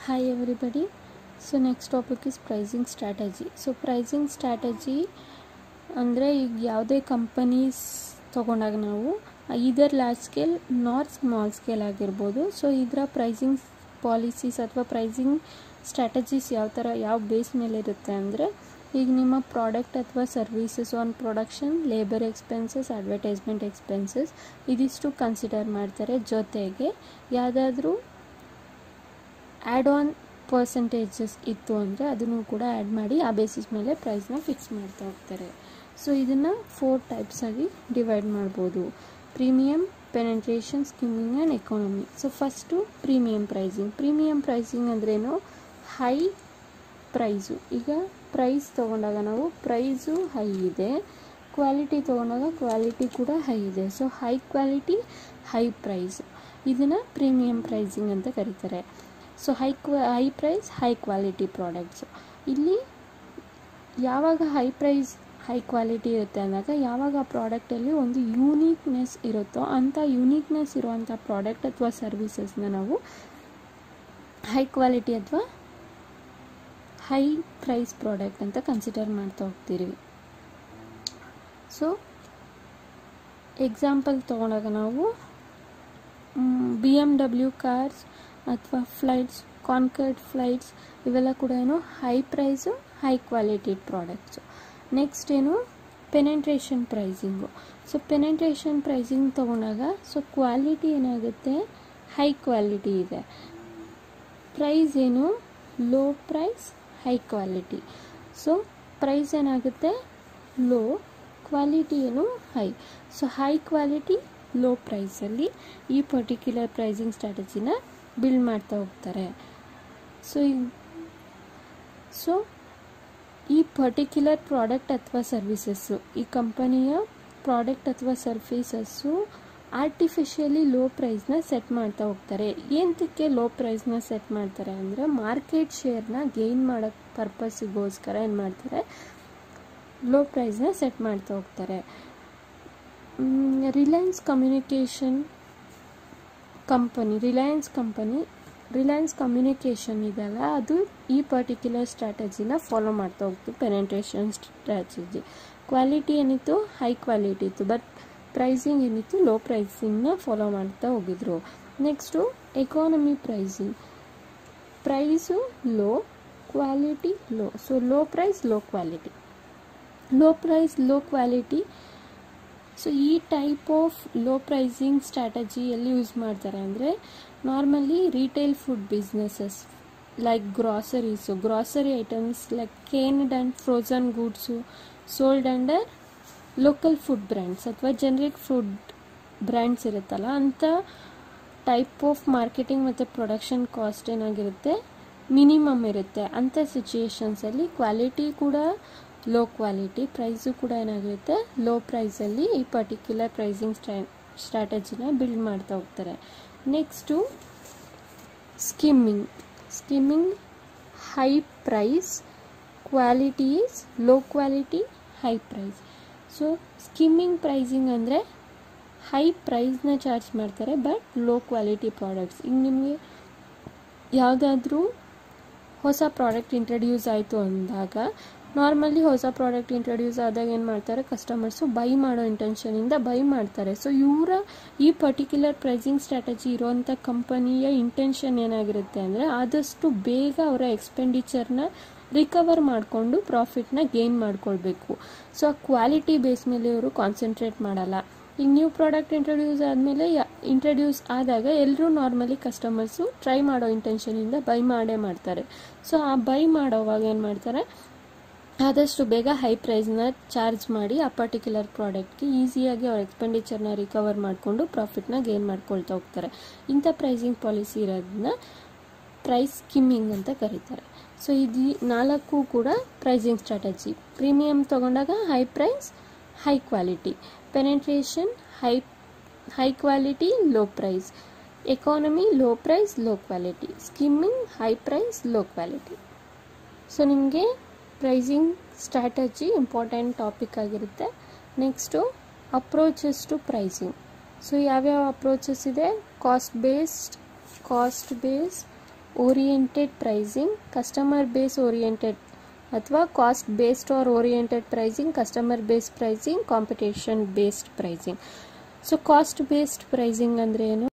Hi everybody. So next topic is pricing strategy. So pricing strategy ಅಂದರೆ ಈಗ ಯಾವುದೇ companies ತೊಗೊಂಡಾಗ ನಾವು ಇದರ್ large scale nor small scale ಆಗಿರ್ಬೋದು ಸೊ ಇದರ ಪ್ರೈಸಿಂಗ್ ಪಾಲಿಸೀಸ್ ಅಥವಾ ಪ್ರೈಸಿಂಗ್ ಸ್ಟ್ರಾಟಜೀಸ್ ಯಾವ ಥರ ಯಾವ ಬೇಸ್ ಮೇಲೆ ಇರುತ್ತೆ ಅಂದರೆ ಈಗ ನಿಮ್ಮ ಪ್ರಾಡಕ್ಟ್ ಅಥವಾ services on production labour expenses advertisement expenses ಇದಿಷ್ಟು ಕನ್ಸಿಡರ್ ಮಾಡ್ತಾರೆ ಜೊತೆಗೆ ಯಾವುದಾದ್ರೂ ಆ್ಯಡ್ ಆನ್ ಪರ್ಸಂಟೇಜಸ್ ಇತ್ತು ಅಂದರೆ ಅದನ್ನು ಕೂಡ ಆ್ಯಡ್ ಮಾಡಿ ಆ ಬೇಸಿಸ್ ಮೇಲೆ ಪ್ರೈಸ್ನ ಫಿಕ್ಸ್ ಮಾಡ್ತಾ ಹೋಗ್ತಾರೆ ಸೊ ಇದನ್ನು ಫೋರ್ ಟೈಪ್ಸ್ ಆಗಿ ಡಿವೈಡ್ ಮಾಡ್ಬೋದು premium penetration skimming and economy so first premium pricing premium pricing ಅಂದ್ರೇನು ಹೈ ಪ್ರೈಸು ಈಗ ಪ್ರೈಸ್ ತೊಗೊಂಡಾಗ ನಾವು ಪ್ರೈಸು ಹೈ ಇದೆ ಕ್ವಾಲಿಟಿ ತೊಗೊಂಡಾಗ ಕ್ವಾಲಿಟಿ ಕೂಡ ಹೈ ಇದೆ so high quality high price ಇದನ್ನು ಪ್ರೀಮಿಯಮ್ ಪ್ರೈಸಿಂಗ್ ಅಂತ ಕರೀತಾರೆ so high qua high price high quality products ಇಲ್ಲಿ ಯಾವಾಗ ಹೈ ಪ್ರೈಸ್ ಹೈ ಕ್ವಾಲಿಟಿ ಇರುತ್ತೆ ಅಂದಾಗ ಯಾವಾಗ ಆ ಪ್ರಾಡಕ್ಟಲ್ಲಿ ಒಂದು ಯೂನೀಕ್ನೆಸ್ ಇರುತ್ತೋ ಅಂಥ ಯೂನೀಕ್ನೆಸ್ ಇರುವಂಥ ಪ್ರಾಡಕ್ಟ್ ಅಥವಾ ಸರ್ವೀಸಸ್ನ ನಾವು ಹೈ ಕ್ವಾಲಿಟಿ ಅಥವಾ ಹೈ ಪ್ರೈಸ್ ಪ್ರಾಡಕ್ಟ್ ಅಂತ ಕನ್ಸಿಡರ್ ಮಾಡ್ತಾ ಹೋಗ್ತೀರಿ ಸೊ ಎಕ್ಸಾಂಪಲ್ ತೊಗೊಂಡಾಗ ನಾವು ಬಿ ಎಮ್ ಡಬ್ಲ್ಯೂ ಕಾರ್ಸ್ ಅಥವಾ ಫ್ಲೈಟ್ಸ್ ಕಾನ್ಕರ್ಡ್ ಫ್ಲೈಟ್ಸ್ ಇವೆಲ್ಲ ಕೂಡ ಏನು high price high quality products next ಏನು penetration pricing so penetration pricing ತೊಗೊಂಡಾಗ ಸೊ ಕ್ವಾಲಿಟಿ ಏನಾಗುತ್ತೆ ಹೈ ಕ್ವಾಲಿಟಿ ಇದೆ ಪ್ರೈಸ್ ಏನು low price high quality so price ಏನಾಗುತ್ತೆ ಲೋ ಕ್ವಾಲಿಟಿ ಏನು high so high quality low ಪ್ರೈಸಲ್ಲಿ ಈ ಪರ್ಟಿಕ್ಯುಲರ್ ಪ್ರೈಸಿಂಗ್ ಸ್ಟ್ರಾಟಜಿನ ಬಿಲ್ಡ್ ಮಾಡ್ತಾ ಹೋಗ್ತಾರೆ ಸೊ ಸೊ ಈ ಪರ್ಟಿಕ್ಯುಲರ್ ಪ್ರಾಡಕ್ಟ್ ಅಥವಾ ಸರ್ವಿಸಸ್ಸು ಈ ಕಂಪನಿಯ ಪ್ರಾಡಕ್ಟ್ ಅಥವಾ ಸರ್ವೀಸಸ್ಸು ಆರ್ಟಿಫಿಷಿಯಲಿ ಲೋ ಪ್ರೈಸ್ನ ಸೆಟ್ ಮಾಡ್ತಾ ಹೋಗ್ತಾರೆ ಏನಕ್ಕೆ ಲೋ ಪ್ರೈಸ್ನ ಸೆಟ್ ಮಾಡ್ತಾರೆ ಅಂದರೆ ಮಾರ್ಕೆಟ್ ಶೇರ್ನ ಗೇನ್ ಮಾಡೋ ಪರ್ಪಸ್ಸಿಗೋಸ್ಕರ ಏನು ಮಾಡ್ತಾರೆ ಲೋ ಪ್ರೈಸ್ನ ಸೆಟ್ ಮಾಡ್ತಾ ಹೋಗ್ತಾರೆ Reliance communication company Reliance company Reliance communication ಇದೆಯಲ್ಲ ಅದು ಈ ಪರ್ಟಿಕ್ಯುಲರ್ ಸ್ಟ್ರಾಟಜಿನ ಫಾಲೋ ಮಾಡ್ತಾ ಹೋಗ್ತು ಪೆನೆಂಟ್ರೇಷನ್ ಸ್ಟ್ರಾಟಜಿ ಕ್ವಾಲಿಟಿ ಏನಿತ್ತು ಹೈ ಕ್ವಾಲಿಟಿ ಇತ್ತು ಬಟ್ ಪ್ರೈಸಿಂಗ್ ಏನಿತ್ತು ಲೋ ಪ್ರೈಸಿಂಗ್ನ ಫಾಲೋ ಮಾಡ್ತಾ ಹೋಗಿದ್ರು next economy pricing price low quality low so low price low quality low price low quality so ಈ type of low pricing strategy ಎಲ್ಲಿ use ಮಾಡ್ತಾರೆ ಅಂದರೆ normally retail food businesses like groceries grocery items like canned and frozen goods sold under local food brands ಅಥವಾ generic food brands ಇರುತ್ತಲ್ಲ ಅಂಥ type of marketing ಮತ್ತು production cost ಏನಾಗಿರುತ್ತೆ minimum ಇರುತ್ತೆ ಅಂಥ ಸಿಚುಯೇಷನ್ಸಲ್ಲಿ ಕ್ವಾಲಿಟಿ ಕೂಡ ಲೋ ಕ್ವಾಲಿಟಿ ಪ್ರೈಸು ಕೂಡ ಏನಾಗಿರುತ್ತೆ ಲೋ ಪ್ರೈಸಲ್ಲಿ ಈ ಪರ್ಟಿಕ್ಯುಲರ್ ಪ್ರೈಸಿಂಗ್ ಸ್ಟ್ರಾ ಸ್ಟ್ರಾಟಜಿನ ಬಿಲ್ಡ್ ಮಾಡ್ತಾ ಹೋಗ್ತಾರೆ next skimming skimming high price quality is low quality high price so skimming pricing ಅಂದರೆ ಹೈ ಪ್ರೈಸ್ನ ಚಾರ್ಜ್ ಮಾಡ್ತಾರೆ ಬಟ್ ಲೋ ಕ್ವಾಲಿಟಿ ಪ್ರಾಡಕ್ಟ್ಸ್ ಈಗ ನಿಮಗೆ ಯಾವುದಾದ್ರೂ ಹೊಸ ಪ್ರಾಡಕ್ಟ್ ಇಂಟ್ರಡ್ಯೂಸ್ ಆಯಿತು ಅಂದಾಗ ನಾರ್ಮಲಿ ಹೊಸ ಪ್ರಾಡಕ್ಟ್ ಇಂಟ್ರಡ್ಯೂಸ್ ಆದಾಗ ಏನು ಮಾಡ್ತಾರೆ ಕಸ್ಟಮರ್ಸು ಬೈ ಮಾಡೋ ಇಂಟೆನ್ಷನಿಂದ ಬೈ ಮಾಡ್ತಾರೆ ಸೊ ಇವರ ಈ ಪರ್ಟಿಕ್ಯುಲರ್ ಪ್ರೈಸಿಂಗ್ ಸ್ಟ್ರಾಟಜಿ ಇರೋವಂಥ ಕಂಪನಿಯ ಇಂಟೆನ್ಷನ್ ಏನಾಗಿರುತ್ತೆ ಅಂದರೆ ಆದಷ್ಟು ಬೇಗ ಅವರ ಎಕ್ಸ್ಪೆಂಡಿಚರ್ನ ರಿಕವರ್ ಮಾಡಿಕೊಂಡು ಪ್ರಾಫಿಟ್ನ ಗೇನ್ ಮಾಡ್ಕೊಳ್ಬೇಕು ಸೊ ಆ ಕ್ವಾಲಿಟಿ ಬೇಸ್ ಮೇಲೆ ಇವರು ಕಾನ್ಸಂಟ್ರೇಟ್ ಮಾಡಲ್ಲ ಈಗ ನ್ಯೂ ಪ್ರಾಡಕ್ಟ್ ಇಂಟ್ರಡ್ಯೂಸ್ ಆದಮೇಲೆ ಇಂಟ್ರಡ್ಯೂಸ್ ಆದಾಗ ಎಲ್ಲರೂ ನಾರ್ಮಲಿ ಕಸ್ಟಮರ್ಸು ಟ್ರೈ ಮಾಡೋ ಇಂಟೆನ್ಷನಿಂದ ಬೈ ಮಾಡೇ ಮಾಡ್ತಾರೆ ಸೊ ಆ ಬೈ ಮಾಡೋವಾಗ ಏನು ಮಾಡ್ತಾರೆ ಆದಷ್ಟು ಬೇಗ ಹೈ ಪ್ರೈಸ್ನ ಚಾರ್ಜ್ ಮಾಡಿ ಆ ಪರ್ಟಿಕ್ಯುಲರ್ ಪ್ರಾಡಕ್ಟ್ಗೆ ಈಸಿಯಾಗಿ ಅವ್ರ ಎಕ್ಸ್ಪೆಂಡಿಚರ್ನ ರಿಕವರ್ ಮಾಡಿಕೊಂಡು ಪ್ರಾಫಿಟ್ನ ಗೇನ್ ಮಾಡ್ಕೊಳ್ತಾ ಹೋಗ್ತಾರೆ ಇಂಥ ಪ್ರೈಸಿಂಗ್ ಪಾಲಿಸಿ ಇರೋದನ್ನ ಪ್ರೈಸ್ ಸ್ಕಿಮ್ಮಿಂಗ್ ಅಂತ ಕರೀತಾರೆ ಸೊ ಇದು ನಾಲ್ಕು ಕೂಡ ಪ್ರೈಸಿಂಗ್ ಸ್ಟ್ರಾಟಜಿ ಪ್ರೀಮಿಯಮ್ ತೊಗೊಂಡಾಗ high price high quality penetration high high quality low price economy low price low quality skimming high price low quality so ನಿಮಗೆ ಪ್ರೈಸಿಂಗ್ ಸ್ಟ್ರಾಟಜಿ ಇಂಪಾರ್ಟೆಂಟ್ ಟಾಪಿಕ್ ಆಗಿರುತ್ತೆ next approaches to pricing so ಯಾವ್ಯಾವ approaches ಇದೆ cost based cost base oriented pricing customer base oriented ಅಥವಾ cost based or oriented pricing customer based pricing competition based pricing so cost based pricing ಅಂದರೆ ಏನು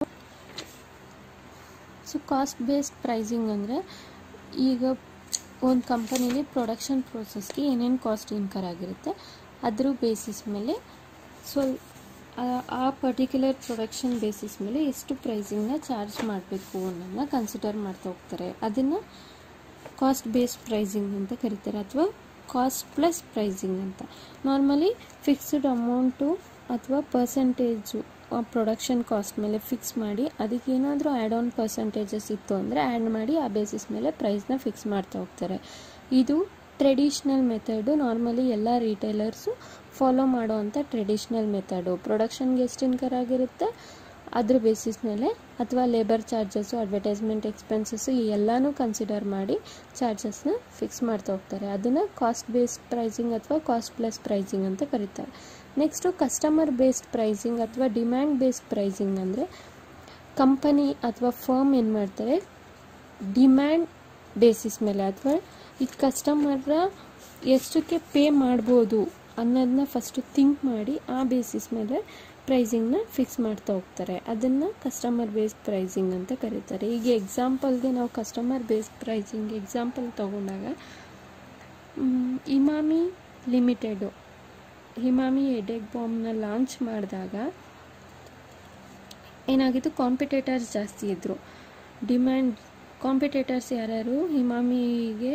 so cost based pricing ಅಂದರೆ ಈಗ ಒಂದು ಕಂಪನೀಲಿ production ಪ್ರೋಸೆಸ್ಗೆ ಏನೇನು cost incur ಆಗಿರುತ್ತೆ ಅದ್ರ basis ಮೇಲೆ ಸೊ ಆ ಪರ್ಟಿಕ್ಯುಲರ್ ಪ್ರೊಡಕ್ಷನ್ ಬೇಸಿಸ್ ಮೇಲೆ ಎಷ್ಟು ಪ್ರೈಸಿಂಗ್ನ ಚಾರ್ಜ್ ಮಾಡಬೇಕು ಅನ್ನೋದನ್ನ ಕನ್ಸಿಡರ್ ಮಾಡ್ತಾ ಹೋಗ್ತಾರೆ ಅದನ್ನು ಕಾಸ್ಟ್ ಬೇಸ್ಡ್ ಪ್ರೈಸಿಂಗ್ ಅಂತ ಕರೀತಾರೆ ಅಥವಾ ಕಾಸ್ಟ್ ಪ್ಲಸ್ ಪ್ರೈಸಿಂಗ್ ಅಂತ ನಾರ್ಮಲಿ ಫಿಕ್ಸ್ಡ್ ಅಮೌಂಟು ಅಥವಾ ಪರ್ಸಂಟೇಜು ಪ್ರೊಡಕ್ಷನ್ ಕಾಸ್ಟ್ ಮೇಲೆ ಫಿಕ್ಸ್ ಮಾಡಿ ಅದಕ್ಕೆ ಏನಾದರೂ ಆ್ಯಡ್ ಆನ್ ಪರ್ಸಂಟೇಜಸ್ ಇತ್ತು ಅಂದರೆ ಆ್ಯಡ್ ಮಾಡಿ ಆ ಬೇಸಿಸ್ ಮೇಲೆ ಪ್ರೈಸ್ನ ಫಿಕ್ಸ್ ಮಾಡ್ತಾ ಹೋಗ್ತಾರೆ ಇದು ಟ್ರೆಡಿಷ್ನಲ್ ಮೆಥಡು ನಾರ್ಮಲಿ ಎಲ್ಲ ರಿಟೇಲರ್ಸು ಫಾಲೋ ಮಾಡೋವಂಥ ಟ್ರೆಡಿಷ್ನಲ್ ಮೆಥಡು ಪ್ರೊಡಕ್ಷನ್ಗೆ ಎಷ್ಟು ಇನ್ಕರ್ ಆಗಿರುತ್ತೆ ಅದ್ರ ಬೇಸಿಸ್ ಮೇಲೆ ಅಥವಾ ಲೇಬರ್ ಚಾರ್ಜಸ್ಸು ಅಡ್ವರ್ಟೈಸ್ಮೆಂಟ್ ಎಕ್ಸ್ಪೆನ್ಸಸ್ಸು ಈ ಎಲ್ಲನೂ ಕನ್ಸಿಡರ್ ಮಾಡಿ ಚಾರ್ಜಸ್ನ ಫಿಕ್ಸ್ ಮಾಡ್ತಾ ಹೋಗ್ತಾರೆ ಅದನ್ನು ಕಾಸ್ಟ್ ಬೇಸ್ಡ್ ಪ್ರೈಸಿಂಗ್ ಅಥವಾ ಕಾಸ್ಟ್ ಪ್ಲಸ್ ಪ್ರೈಸಿಂಗ್ ಅಂತ ಕರೀತಾರೆ ನೆಕ್ಸ್ಟು ಕಸ್ಟಮರ್ ಬೇಸ್ಡ್ ಪ್ರೈಸಿಂಗ್ ಅಥವಾ ಡಿಮ್ಯಾಂಡ್ ಬೇಸ್ಡ್ ಪ್ರೈಸಿಂಗ್ ಅಂದರೆ ಕಂಪನಿ ಅಥವಾ ಫರ್ಮ್ ಏನು ಮಾಡ್ತಾರೆ ಡಿಮ್ಯಾಂಡ್ ಬೇಸಿಸ್ ಮೇಲೆ ಅಥವಾ ಈ ಕಸ್ಟಮರ್ನ ಎಷ್ಟಕ್ಕೆ ಪೇ ಮಾಡ್ಬೋದು ಅನ್ನೋದನ್ನ ಫಸ್ಟು ಥಿಂಕ್ ಮಾಡಿ ಆ ಬೇಸಿಸ್ ಮೇಲೆ ಪ್ರೈಸಿಂಗ್ನ ಫಿಕ್ಸ್ ಮಾಡ್ತಾ ಹೋಗ್ತಾರೆ ಅದನ್ನು ಕಸ್ಟಮರ್ ಬೇಸ್ಡ್ ಪ್ರೈಸಿಂಗ್ ಅಂತ ಕರೀತಾರೆ ಈಗ ಎಕ್ಸಾಂಪಲ್ಗೆ ನಾವು ಕಸ್ಟಮರ್ ಬೇಸ್ಡ್ ಪ್ರೈಸಿಂಗ್ ಎಕ್ಸಾಂಪಲ್ ತಗೊಂಡಾಗ ಇಮಾಮಿ ಲಿಮಿಟೆಡು ಹಿಮಾಮಿ ಎಡೆಗ್ ಬಾಂಬ್ನ ಲಾಂಚ್ ಮಾಡಿದಾಗ ಏನಾಗಿತ್ತು ಕಾಂಪಿಟೇಟರ್ಸ್ ಜಾಸ್ತಿ ಇದ್ದರು ಡಿಮ್ಯಾಂಡ್ ಕಾಂಪಿಟೇಟರ್ಸ್ ಯಾರ್ಯಾರು ಹಿಮಾಮಿಗೆ